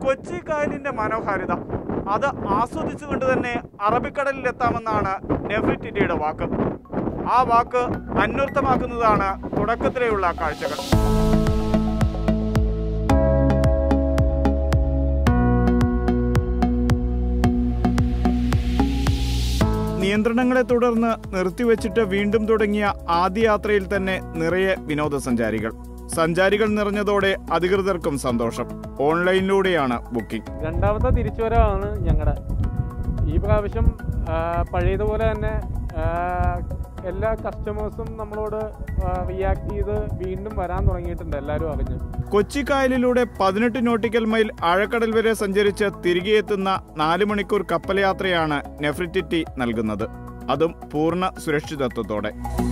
കൊച്ചി കായലിന്റെ മനോഹാരിത അത് ആസ്വദിച്ചുകൊണ്ട് തന്നെ അറബിക്കടലിൽ എത്താമെന്നാണ് നെഫ്രിറ്റിറ്റിയുടെ വാക്ക് ആ വാക്ക് അന്വർത്ഥമാക്കുന്നതാണ് തുടക്കത്തിലെയുള്ള കാഴ്ചകൾ നിയന്ത്രണങ്ങളെ തുടർന്ന് നിർത്തിവെച്ചിട്ട് വീണ്ടും തുടങ്ങിയ ആദ്യ യാത്രയിൽ തന്നെ നിറയെ വിനോദസഞ്ചാരികൾ സഞ്ചാരികൾ നിറഞ്ഞതോടെ അധികൃതർക്കും സന്തോഷം ഓൺലൈനിലൂടെയാണ് ബുക്കിംഗ് രണ്ടാമത്തെ തിരിച്ചുവരവാണ് ഞങ്ങളുടെ ഈ പ്രാവശ്യം ആ, പഴയതുപോലെ തന്നെ ആ, എല്ലാ കസ്റ്റമേഴ്സും നമ്മളോട് റിയാക്ട് ചെയ്ത് വീണ്ടും വരാൻ തുടങ്ങിയിട്ടുണ്ട് എല്ലാവരും അറിഞ്ഞ് കൊച്ചി കായലിലൂടെ പതിനെട്ട് നോട്ടിക്കൽ മൈൽ ആഴക്കടൽ വരെ സഞ്ചരിച്ച് തിരികെ എത്തുന്ന നാല് മണിക്കൂർ കപ്പൽ യാത്രയാണ് നെഫ്രിറ്റിറ്റി നൽകുന്നത് അതും പൂർണ്ണ സുരക്ഷിതത്വത്തോടെ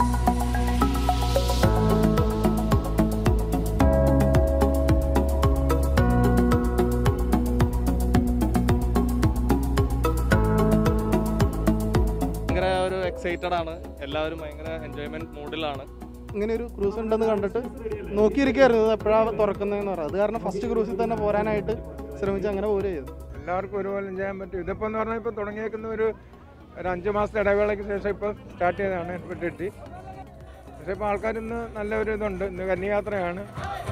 ഭയങ്കര ഒരു എക്സൈറ്റഡ് ആണ് എല്ലാവരും ഭയങ്കര എൻജോയ്മെന്റ് മൂഡിലാണ് ഇങ്ങനെ ഒരു ക്രൂസ് ഉണ്ടെന്ന് കണ്ടിട്ട് നോക്കിയിരിക്കുകയായിരുന്നു ഇത് എപ്പോഴാണ് തുറക്കുന്നതെന്ന് പറയാം അത് കാരണം ഫസ്റ്റ് ക്രൂസിൽ തന്നെ പോരാനായിട്ട് ശ്രമിച്ച് അങ്ങനെ പോരുക ചെയ്തു എല്ലാവർക്കും ഒരുപോലെ ചെയ്യാൻ പറ്റും ഇതിപ്പോൾ എന്ന് പറഞ്ഞാൽ ഇപ്പോൾ തുടങ്ങിയേക്കുന്ന ഒരു ഒരു അഞ്ച് മാസത്തെ ഇടവേളയ്ക്ക് ശേഷം ഇപ്പോൾ സ്റ്റാർട്ട് ചെയ്തതാണ് എൻപിട്ടി പക്ഷേ ഇപ്പോൾ ആൾക്കാർ ഇന്ന് നല്ലൊരു ഇതുണ്ട് ഇന്ന് കന്യായാത്രയാണ്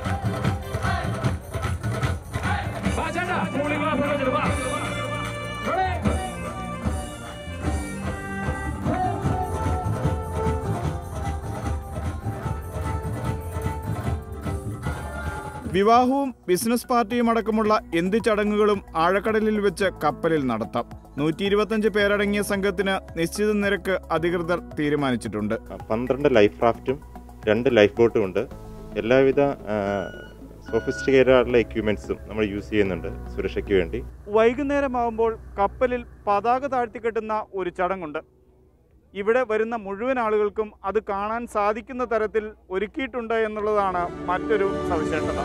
വിവാഹവും ബിസിനസ് പാർട്ടിയും അടക്കമുള്ള എന്ത് ചടങ്ങുകളും ആഴക്കടലിൽ വെച്ച് കപ്പലിൽ നടത്താം നൂറ്റി ഇരുപത്തഞ്ച് പേരടങ്ങിയ സംഘത്തിന് നിശ്ചിത നിരക്ക് അധികൃതർ തീരുമാനിച്ചിട്ടുണ്ട് പന്ത്രണ്ട് ലൈഫ് റാഫ്റ്റും രണ്ട് ലൈഫ് ബോട്ടും ഉണ്ട് എല്ലാവിധ സോഫിസ്റ്റിക്കേറ്റഡ് ആയിട്ടുള്ള എക്യുപ്മെന്റ്സും നമ്മൾ യൂസ് ചെയ്യുന്നുണ്ട് സുരക്ഷയ്ക്ക് വേണ്ടി വൈകുന്നേരമാകുമ്പോൾ കപ്പലിൽ പതാക താഴ്ത്തിക്കെട്ടുന്ന ഒരു ചടങ്ങുണ്ട് ഇവിടെ വരുന്ന മുഴുവൻ ആളുകൾക്കും അത് കാണാൻ സാധിക്കുന്ന തരത്തിൽ ഒരുക്കിയിട്ടുണ്ട് എന്നുള്ളതാണ് മറ്റൊരു സവിശേഷത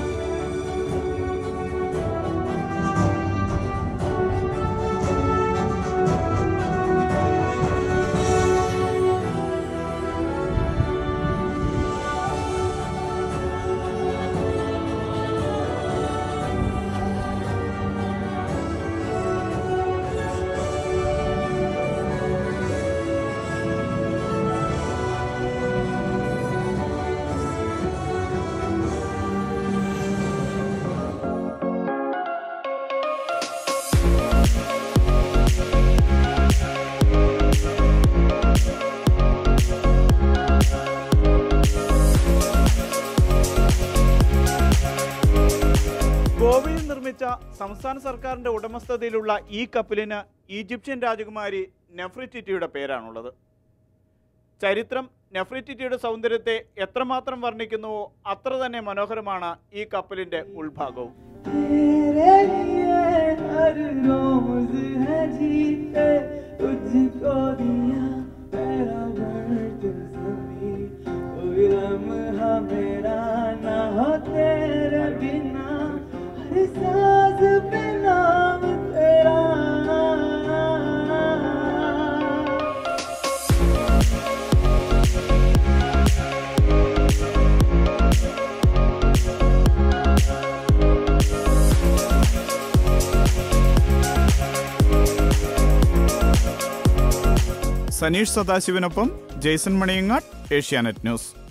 ഗോവയിൽ നിർമ്മിച്ച സംസ്ഥാന സർക്കാരിന്റെ ഉടമസ്ഥതയിലുള്ള ഈ കപ്പലിന് ഈജിപ്ഷ്യൻ രാജകുമാരി നെഫ്രിറ്റിറ്റിയുടെ പേരാണുള്ളത് ചരിത്രം നെഫ്രിറ്റിറ്റിയുടെ സൗന്ദര്യത്തെ എത്രമാത്രം വർണ്ണിക്കുന്നുവോ അത്ര തന്നെ മനോഹരമാണ് ഈ കപ്പലിന്റെ ഉൾഭാഗവും तेरे लिए हर रोज है जीते तुझको दिया मेरा वर्द जमी कोई लम्हा मेरा ना हो तेरे बिना हर सांस पे नाम तेरा സനീഷ് സദാശിവനൊപ്പം ജെയ്സൺ മണിയങ്ങാട് ഏഷ്യാനെറ്റ് ന്യൂസ്